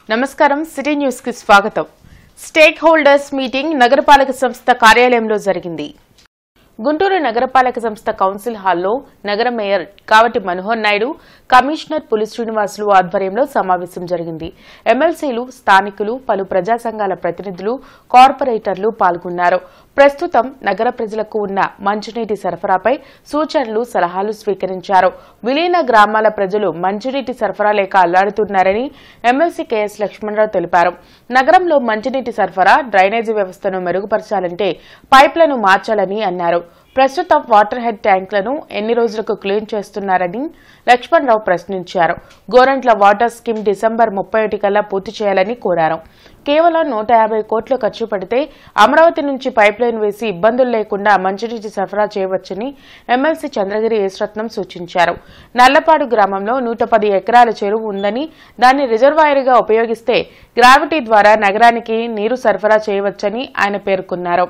నమస్కారం city news కి స్వాగతం స్టేక్ హోల్డర్స్ మీటింగ్ నగరపాలక సంస్థ కార్యాలయంలో జరిగింది గుంటూరు నగరపాలక సంస్థ కౌన్సిల్ హాల్లో నగర మేయర్ కావటి మనోహర్ నాయుడు కమిషనర్ పులి శ్రీనివాసులు ఆధ్వర్యంలో సమావేశం జరిగింది ఎమ్మెల్సీలు స్థానికులు పలు ప్రజా సంఘాల ప్రతినిధులు కార్పొరేటర్లు పాల్గొన్నారు ప్రస్తుతం నగర ప్రజలకు ఉన్న మంచినీటి సరఫరాపై సూచనలు సలహాలు స్వీకరించారు విలీన గ్రామాల ప్రజలు మంచినీటి సరఫరా లేక అల్లాడుతున్నారని ఎమ్మెల్సీ కెఎస్ లక్ష్మణరావు తెలిపారు నగరంలో మంచినీటి సరఫరా డ్రైనేజీ వ్యవస్థను మెరుగుపరచాలంటే పైప్లను మార్చాలని అన్నారు ప్రస్తుతం వాటర్ హెడ్ ట్యాంకులను ఎన్ని రోజులకు క్లీన్ చేస్తున్నారని లక్ష్మణరావు ప్రశ్నించారు గోరంట్ల వాటర్ స్కీమ్ డిసెంబర్ ముప్పై ఒకటి కల్లా పూర్తి చేయాలని కోరారు కేవలం నూట యాభై కోట్లు ఖర్చు పెడితే అమరావతి నుంచి పైప్ లైన్ వేసి ఇబ్బందులు లేకుండా మంచినీటి సరఫరా చేయవచ్చని ఎమ్మెల్సీ చంద్రగిరి యేసరత్నం సూచించారు నల్లపాడు గ్రామంలో నూట పది ఎకరాల చెరువు ఉందని దాన్ని రిజర్వాయర్గా ఉపయోగిస్తే గ్రావిటీ ద్వారా నగరానికి నీరు సరఫరా చేయవచ్చని ఆయన పేర్కొన్నారు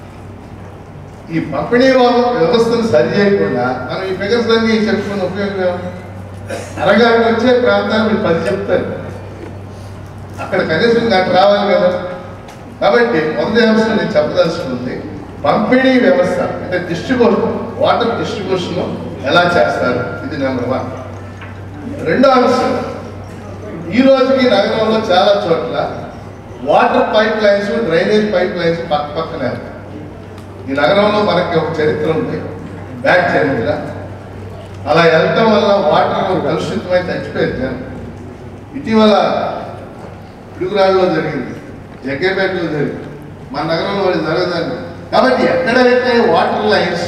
ఈ పంపిణీ వ్యవస్థను సరి చేయకుండా మనం ఈ ఫిగర్స్ అన్ని చెప్పుకున్న ఉపయోగం ఏముంది? అరగంట వచ్చే ప్రాంతాలు మీరు పది చెప్తారు అక్కడ కనీసం నాకు రావాలి కదా కాబట్టి మొదటి అంశం నేను చెప్పదలుచుకుంది పంపిణీ వ్యవస్థ అంటే డిస్ట్రిబ్యూషన్ వాటర్ డిస్ట్రిబ్యూషన్ ఎలా చేస్తారు ఇది నెంబర్ వన్ రెండో అంశం ఈ రోజుకి నగరంలో చాలా చోట్ల water pipe lines drainage pipe lines పక్క పక్కనే ఉన్నాయి ఈ నగరంలో మనకి ఒక చరిత్ర ఉంది బ్యాక్ చరిత్ర అలా వెళ్ళటం వల్ల వాటర్ కలుషితమై చచ్చిపోయింది జనం ఇటీవల పిడుగురాళ్ళలో జరిగింది జగ్గేపేటలో జరిగింది మన నగరంలో అది జరగదండి కాబట్టి ఎక్కడైతే వాటర్ లైన్స్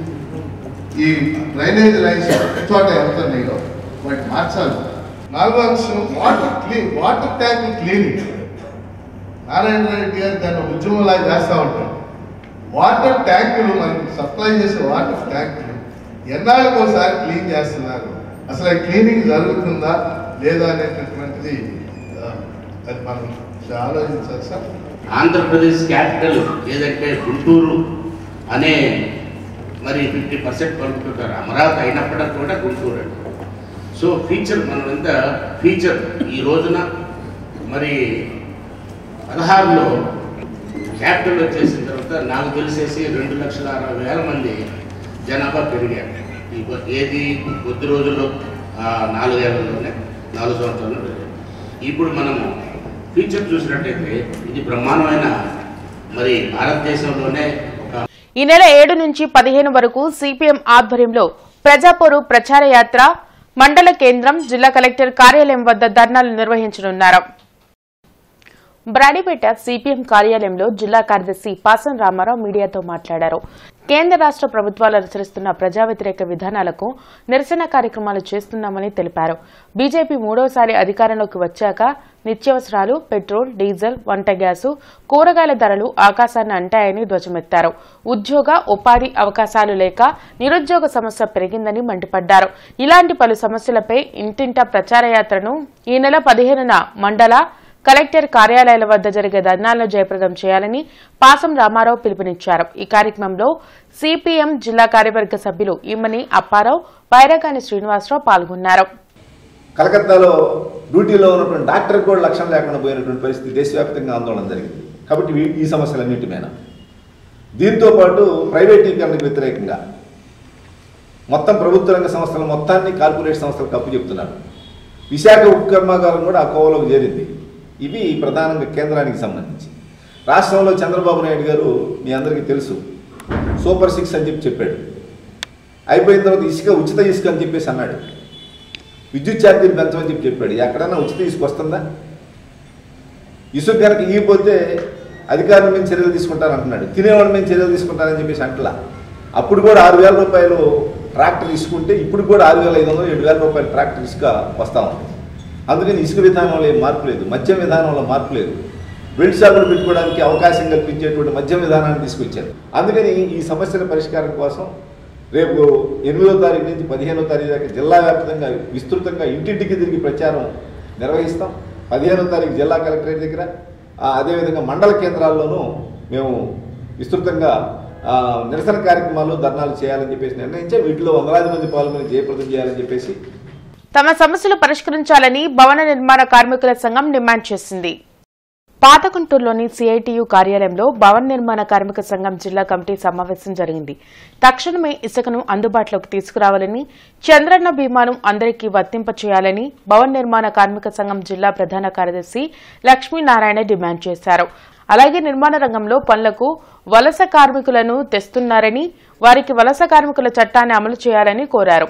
ఈ డ్రైనేజ్ లైన్స్ చోట వెళ్తున్నాయో వాటి మార్చాలి నాలుగో అంశం water clean water tank cleaning Narayana Reddy garu దాన్ని ఉద్యమంలా చేస్తూ ఉంటాడు వాటర్ ట్యాంకులు మనకి సప్లై చేసే వాటర్ ట్యాంకులు ఎన్నాళ్ళకి ఒకసారి క్లీన్ చేస్తున్నారు అసలు ఆ క్లీనింగ్ జరుగుతుందా లేదా అనేటటువంటిది ఆ, అది మనం ఆలోచించాలి సార్ ఆంధ్రప్రదేశ్ క్యాపిటల్ ఏదంటే గుంటూరు అనే మరి ఫిఫ్టీ పర్సెంట్ పలుకుతుంటారు అమరావతి అయినప్పటికీ కూడా గుంటూరు అండి సో ఫీచర్ మనం ఎంత ఫీచర్ ఈ రోజున మరి పదహారులో క్యాపిటల్ వచ్చేసిన తర్వాత నాకు తెలిసేసి రెండు లక్షల అరవై వేల మంది జనాభా పెరిగారు ఈ కొ- ఏది కొద్ది రోజుల్లో ఆ, నాలుగేళ్లలోనే నాలుగు సంవత్సరాలు పెరిగారు ఇప్పుడు మనము ఫీచర్ చూసినట్టయితే ఇది బ్రహ్మాండమైన మరి భారతదేశంలోనే ఒక ఈ నెల ఏడు నుంచి పదిహేను వరకు సిపిఎం ఆధ్వర్యంలో ప్రజాపోరు ప్రచార యాత్ర మండల కేంద్రం జిల్లా కలెక్టర్ కార్యాలయం వద్ద ధర్నాలు నిర్వహించనున్నారు బ్రాడీపేట సిపిఎం కార్యాలయంలో జిల్లా కార్యదర్శి పాసం రామారావు మీడియాతో మాట్లాడారు కేంద్ర రాష్ట్ర ప్రభుత్వాలు అనుసరిస్తున్న ప్రజా వ్యతిరేక విధానాలకు నిరసన కార్యక్రమాలు చేస్తున్నామని తెలిపారు బీజేపీ మూడోసారి అధికారంలోకి వచ్చాక నిత్యావసరాలు పెట్రోల్ డీజిల్ వంట గ్యాసు కూరగాయల ధరలు ఆకాశాన్ని అంటాయని ధ్వజమెత్తారు ఉద్యోగ ఉపాధి అవకాశాలు లేక నిరుద్యోగ సమస్య పెరిగిందని మండిపడ్డారు ఇలాంటి పలు సమస్యలపై ఇంటింటా ప్రచార యాత్రను ఈ నెల పదిహేనున మండల కలెక్టర్ కార్యాలయాల వద్ద జరిగే ధర్నాలను జయప్రదం చేయాలని పాసం రామారావు పిలుపునిచ్చారు ఈ కార్యక్రమంలో సిపిఎం జిల్లా కార్యవర్గ సభ్యులు ఇమ్మని అప్పారావు బైరగాని శ్రీనివాసరావు పాల్గొన్నారు కలకత్తాలో డ్యూటీలో ఉన్నటువంటి డాక్టర్ కూడా లక్ష్యం లేకుండా పోయినటువంటి పరిస్థితి దేశవ్యాప్తంగా ఆందోళన జరిగింది కాబట్టి వీ- ఈ సమస్యలన్నింటి మీద దీంతో పాటు ప్రైవేటీకరణకు వ్యతిరేకంగా మొత్తం ప్రభుత్వ రంగ సంస్థల మొత్తాన్ని కార్పొరేట్ సంస్థలకు అప్పు చెప్తున్నారు విశాఖ ఉక్కు కర్మాగారం కూడా ఆ కోవలోకి చేరింది ఇవి ప్రధానంగా కేంద్రానికి సంబంధించి రాష్ట్రంలో చంద్రబాబు నాయుడు గారు మీ అందరికీ తెలుసు సూపర్ సిక్స్ అని చెప్పి చెప్పాడు అయిపోయిన తర్వాత ఇసుక ఉచిత ఇసుక అని చెప్పేసి అన్నాడు విద్యుత్ ఛార్జీలు పెంచమని చెప్పి చెప్పాడు ఎక్కడన్నా ఉచిత ఇసుక వస్తుందా ఇసుక కనుక ఇగిపోతే అధికారుల మీద చర్యలు తీసుకుంటారంటున్నాడు తినేవాడి మీద చర్యలు తీసుకుంటారని చెప్పేసి అంటలా అప్పుడు కూడా ఆరు వేల రూపాయలు ట్రాక్టర్ ఇసుకుంటే ఇప్పుడు కూడా ఆరు వేల ఐదు వందలు ఏడు వేల రూపాయలు ట్రాక్టర్ ఇసుక వస్తూ ఉంది అందుకని ఇసుక విధానంలో ఏం మార్పు లేదు మద్యం విధానంలో మార్పు లేదు బెల్ట్ షాపులు పెట్టుకోవడానికి అవకాశం కల్పించేటువంటి మద్యం విధానాన్ని తీసుకొచ్చారు అందుకని ఈ సమస్యల పరిష్కారం కోసం రేపు ఎనిమిదో తారీఖు నుంచి పదిహేనో తారీఖు దాకా జిల్లా వ్యాప్తంగా విస్తృతంగా ఇంటింటికి తిరిగి ప్రచారం నిర్వహిస్తాం పదిహేనో తారీఖు జిల్లా కలెక్టరేట్ దగ్గర ఆ, అదేవిధంగా మండల కేంద్రాల్లోనూ మేము విస్తృతంగా ఆ, నిరసన కార్యక్రమాలు ధర్నాలు చేయాలని చెప్పేసి నిర్ణయించాం వీటిలో వందలాది మంది పాల్గొని జయప్రదం చేయాలని చెప్పేసి తమ సమస్యలు పరిష్కరించాలని భవన నిర్మాణ కార్మికుల సంఘం డిమాండ్ చేసింది పాతగుంటూరులోని సిఐటియు కార్యాలయంలో భవన నిర్మాణ కార్మిక సంఘం జిల్లా కమిటీ సమావేశం జరిగింది తక్షణమే ఇసుకను అందుబాటులోకి తీసుకురావాలని చంద్రన్న బీమాను అందరికీ వర్తింపచేయాలని భవన నిర్మాణ కార్మిక సంఘం జిల్లా ప్రధాన కార్యదర్శి లక్ష్మీనారాయణ డిమాండ్ చేశారు అలాగే నిర్మాణ రంగంలో పనులకు వలస కార్మికులను తెస్తున్నారని వారికి వలస కార్మికుల చట్టాన్ని అమలు చేయాలని కోరారు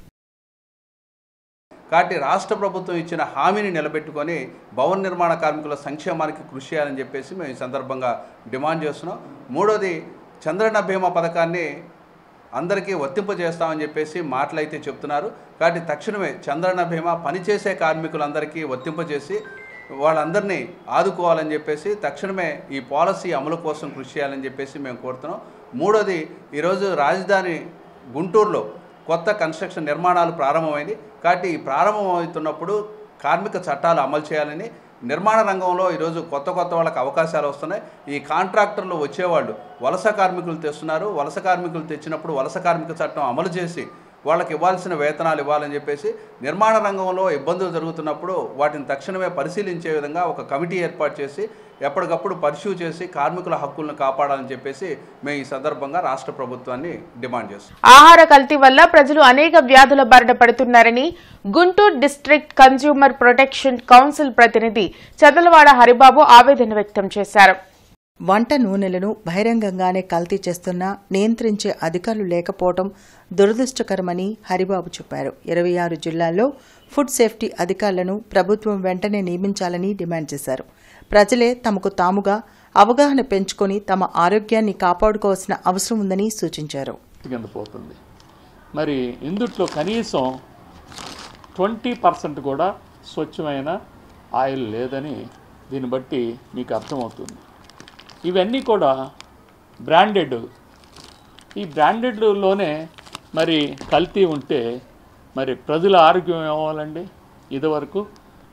కాబట్టి రాష్ట్ర ప్రభుత్వం ఇచ్చిన హామీని నిలబెట్టుకొని భవన నిర్మాణ కార్మికుల సంక్షేమానికి కృషి చేయాలని చెప్పేసి మేము ఈ సందర్భంగా డిమాండ్ చేస్తున్నాం మూడోది చంద్రన్న బీమా పథకాన్ని అందరికీ వర్తింపజేస్తామని చెప్పేసి మాటలైతే చెప్తున్నారు కాబట్టి తక్షణమే చంద్రన్న బీమా పనిచేసే కార్మికులందరికీ వర్తింపజేసి వాళ్ళందరినీ ఆదుకోవాలని చెప్పేసి తక్షణమే ఈ పాలసీ అమలు కోసం కృషి చేయాలని చెప్పేసి మేము కోరుతున్నాం మూడోది ఈరోజు రాజధాని గుంటూరులో కొత్త కన్స్ట్రక్షన్ నిర్మాణాలు ప్రారంభమైంది కాబట్టి ఈ ప్రారంభమవుతున్నప్పుడు కార్మిక చట్టాలు అమలు చేయాలని నిర్మాణ రంగంలో ఈరోజు కొత్త కొత్త వాళ్ళకి అవకాశాలు వస్తున్నాయి ఈ కాంట్రాక్టర్లు వచ్చేవాళ్ళు వలస కార్మికులు తెస్తున్నారు వలస కార్మికులు తెచ్చినప్పుడు వలస కార్మిక చట్టం అమలు చేసి వాళ్ళకి ఇవ్వాల్సిన వేతనాలు ఇవ్వాలని చెప్పేసి నిర్మాణ రంగంలో ఇబ్బందులు జరుగుతున్నప్పుడు వాటిని తక్షణమే పరిశీలించే విధంగా ఒక కమిటీ ఏర్పాటు చేసి ఎప్పటికప్పుడు పరిశీవ్ చేసి కార్మికుల హక్కులను కాపాడాలని చెప్పేసి మేము ఈ సందర్భంగా రాష్ట్ర ప్రభుత్వాన్ని డిమాండ్ చేస్తున్నాం ఆహార కల్తీ వల్ల ప్రజలు అనేక వ్యాధుల బారిన పడుతున్నారని Guntur district consumer protection council ప్రతినిధి చదలవాడ హరిబాబు ఆవేదన వ్యక్తం చేశారు వంట నూనెలను బహిరంగంగానే కల్తీ చేస్తున్నా నియంత్రించే అధికారులు లేకపోవడం దురదృష్టకరమని హరిబాబు చెప్పారు ఇరవై ఆరు జిల్లాల్లో ఫుడ్ సేఫ్టీ అధికారులను ప్రభుత్వం వెంటనే నియమించాలని డిమాండ్ చేశారు ప్రజలే తమకు తాముగా అవగాహన పెంచుకొని తమ ఆరోగ్యాన్ని కాపాడుకోవాల్సిన అవసరం ఉందని సూచించారు కింద పోతుంది మరి ఇందుట్లో కనీసం ట్వంటీ పర్సెంట్ కూడా స్వచ్ఛమైన ఆయిల్ లేదని దీన్ని బట్టి మీకు అర్థమవుతుంది ఇవన్నీ కూడా బ్రాండెడ్ ఈ బ్రాండెడ్లోనే మరి కల్తీ ఉంటే మరి ప్రజల ఆరోగ్యం ఏమవ్వాలండి ఇదివరకు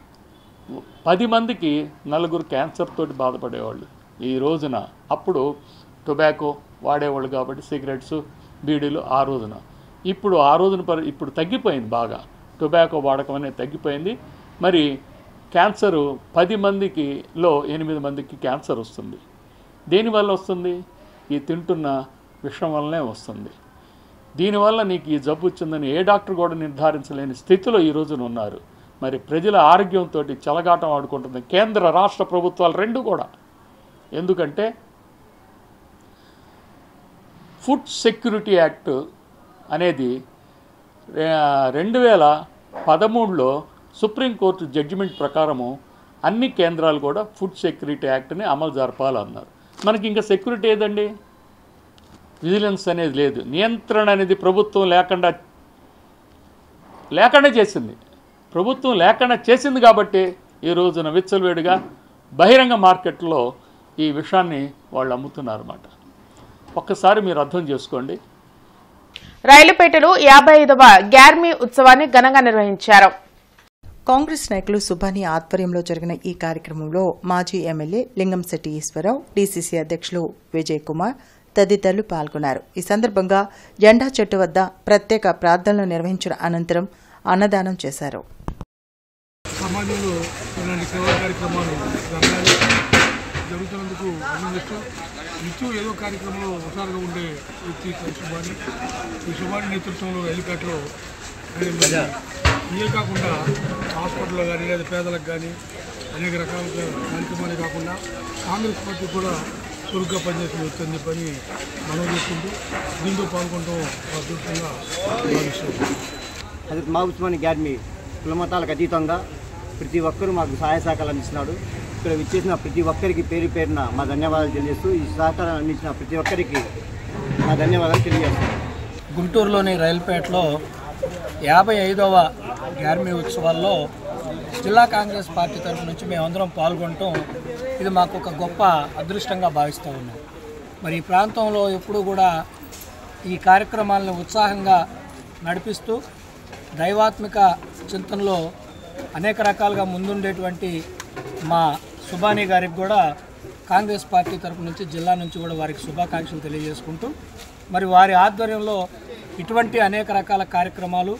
పది మందికి నలుగురు క్యాన్సర్ తోటి బాధపడేవాళ్ళు ఈ రోజున అప్పుడు టొబాకో వాడేవాళ్ళు కాబట్టి సిగరెట్స్ బీడీలు ఆ రోజున ఇప్పుడు ఆ రోజున పరి ఇప్పుడు తగ్గిపోయింది బాగా టొబాకో వాడకం అనేది తగ్గిపోయింది మరి క్యాన్సరు పది మందికి లో ఎనిమిది మందికి క్యాన్సర్ వస్తుంది దేనివల్ల వస్తుంది ఈ తింటున్న విషం వల్లనే వస్తుంది దీనివల్ల నీకు ఈ జబ్బు వచ్చిందని ఏ డాక్టర్ కూడా నిర్ధారించలేని స్థితిలో ఈ రోజున ఉన్నారు మరి ప్రజల ఆరోగ్యంతో చెలగాటం ఆడుకుంటుంది కేంద్ర రాష్ట్ర ప్రభుత్వాలు రెండు కూడా ఎందుకంటే ఫుడ్ సెక్యూరిటీ యాక్ట్ అనేది రే- రెండు వేల పదమూడులో సుప్రీంకోర్టు జడ్జిమెంట్ ప్రకారము అన్ని కేంద్రాలు కూడా ఫుడ్ సెక్యూరిటీ యాక్ట్ని అమలు జరపాలన్నారు మనకి ఇంకా సెక్యూరిటీ ఏదండి విజిలెన్స్ అనేది లేదు నియంత్రణ అనేది ప్రభుత్వం లేకుండా లేకుండా చేసింది ప్రభుత్వం లేకుండా చేసింది కాబట్టి ఈ రోజున విచ్చలవేడిగా బహిరంగ మార్కెట్లో ఈ విషయాన్ని వాళ్ళు అమ్ముతున్నారు అన్నమాట ఒక్కసారి మీరు అర్థం చేసుకోండి రైలుపేటలో యాభై ఐదవ గ్యార్మీ ఉత్సవాన్ని ఘనంగా నిర్వహించారు కాంగ్రెస్ నాయకులు సుభాని ఆధ్వర్యంలో జరిగిన ఈ కార్యక్రమంలో మాజీ ఎమ్మెల్యే లింగంశెట్టి ఈశ్వరరావు డీసీసీ అధ్యక్షులు విజయ్ కుమార్ తదితరులు పాల్గొన్నారు ఈ సందర్భంగా జెండా చెట్టు వద్ద ప్రత్యేక ప్రార్థనలు నిర్వహించిన అనంతరం అన్నదానం చేశారు సమాజంలో ఇలాంటి సేవా కార్యక్రమాలు జరగాలి జరుగుతున్నందుకు అభినందిస్తూ నిత్యం ఏదో కార్యక్రమంలో హుషారుగా ఉండే వ్యక్తి ఈ శుభాని ఈ శుభాని నేతృత్వంలో రైలుపేటలో ఆయన మరి ఇవే కాకుండా హాస్పిటల్లో కానీ లేదా పేదలకు కానీ అనేక రకాల కార్యక్రమాలే కాకుండా కాంగ్రెస్ పార్టీ కూడా చురుగ్గా పనిచేసిన వ్యక్తి అని చెప్పని మనం చేసుకుంటూ దీంతో పాల్గొనడం అదృష్టంగా భావిస్తున్నాం అది మా ఉస్మాని అకాడమీ కులమతాలకు అతీతంగా ప్రతి ఒక్కరూ మాకు సహాయ సహకారాలు అందిస్తున్నాడు ఇక్కడ విచ్చేసిన ప్రతి ఒక్కరికి పేరు పేరున మా ధన్యవాదాలు తెలియజేస్తూ ఈ సహకారం అందించిన ప్రతి ఒక్కరికి మా ధన్యవాదాలు తెలియజేస్తాను గుంటూరులోని రైల్పేటలో యాభై ఐదవ గ్యార్మీ ఉత్సవాల్లో జిల్లా కాంగ్రెస్ పార్టీ తరఫు నుంచి మేమందరం పాల్గొనటం ఇది మాకు ఒక గొప్ప అదృష్టంగా భావిస్తూ ఉన్నాం మరి ఈ ప్రాంతంలో ఎప్పుడూ కూడా ఈ కార్యక్రమాలను ఉత్సాహంగా నడిపిస్తూ దైవాత్మిక చింతనలో అనేక రకాలుగా ముందుండేటువంటి మా సుబానీ గారికి కూడా కాంగ్రెస్ పార్టీ తరపు నుంచి జిల్లా నుంచి కూడా వారికి శుభాకాంక్షలు తెలియజేసుకుంటూ మరి వారి ఆధ్వర్యంలో ఇటువంటి అనేక రకాల కార్యక్రమాలు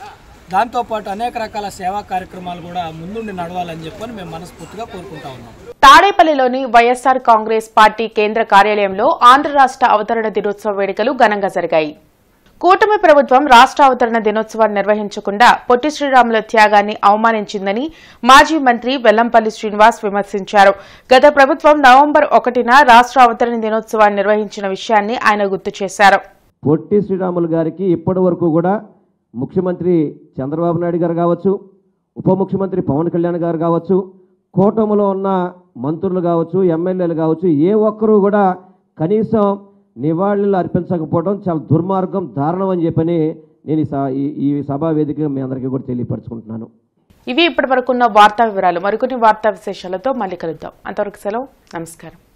దాంతోపాటు అనేక రకాల సేవా కార్యక్రమాలు కూడా ముందుండి నడవాలని చెప్పని మేము మనస్ఫూర్తిగా కోరుకుంటా ఉన్నాం తాడేపల్లిలోని వైఎస్ఆర్ కాంగ్రెస్ పార్టీ కేంద్ర కార్యాలయంలో ఆంధ్ర రాష్ట్ర అవతరణ దినోత్సవ వేడుకలు ఘనంగా జరిగాయి కూటమి ప్రభుత్వం రాష్ట్ర అవతరణ దినోత్సవాన్ని నిర్వహించకుండా పొట్టి శ్రీరాముల త్యాగాన్ని అవమానించిందని మాజీ మంత్రి వెల్లంపల్లి శ్రీనివాస్ విమర్శించారు గత ప్రభుత్వం నవంబర్ ఒకటిన రాష్ట్ర అవతరణ దినోత్సవాన్ని నిర్వహించిన విషయాన్ని ఆయన గుర్తు చేశారు పొట్టి శ్రీరాములు గారికి ఇప్పటి వరకు కూడా ముఖ్యమంత్రి చంద్రబాబు నాయుడు గారు కావచ్చు ఉప ముఖ్యమంత్రి పవన్ కళ్యాణ్ గారు కావచ్చు కూటమిలో ఉన్న మంత్రులు కావచ్చు ఎమ్మెల్యేలు కావచ్చు ఏ ఒక్కరూ కూడా కనీసం నివాళులు అర్పించకపోవడం చాలా దుర్మార్గం దారుణం అని చెప్పని నేను ఈ స- ఈ- ఈ సభా వేదికగా మీ అందరికీ కూడా తెలియపరచుకుంటున్నాను ఇవి ఇప్పటి వరకున్న వార్తా వివరాలు మరికొన్ని వార్తా విశేషాలతో మళ్ళీ కలుద్దాం అంతవరకు సెలవు నమస్కారం